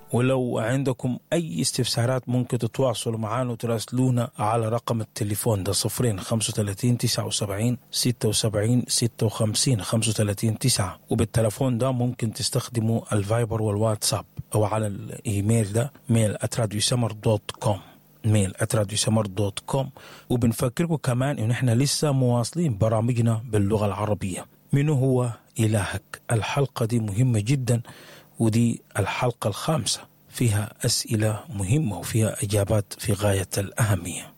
ولو عندكم أي استفسارات ممكن تتواصلوا معنا وتراسلونا على رقم التليفون ده صفرين خمسة وتلاتين تسعة وسبعين ستة وسبعين ستة وخمسين خمسة وتلاتين تسعة وبالتلفون ده ممكن تستخدموا الفايبر والواتساب أو على الإيميل ده ميل أتراديو سمر دوت كوم ميل اتراديو سمر دوت كوم وبنفكركم كمان ان احنا لسه مواصلين برامجنا باللغه العربيه منو هو الهك الحلقه دي مهمه جدا ودي الحلقه الخامسه فيها اسئله مهمه وفيها اجابات في غايه الاهميه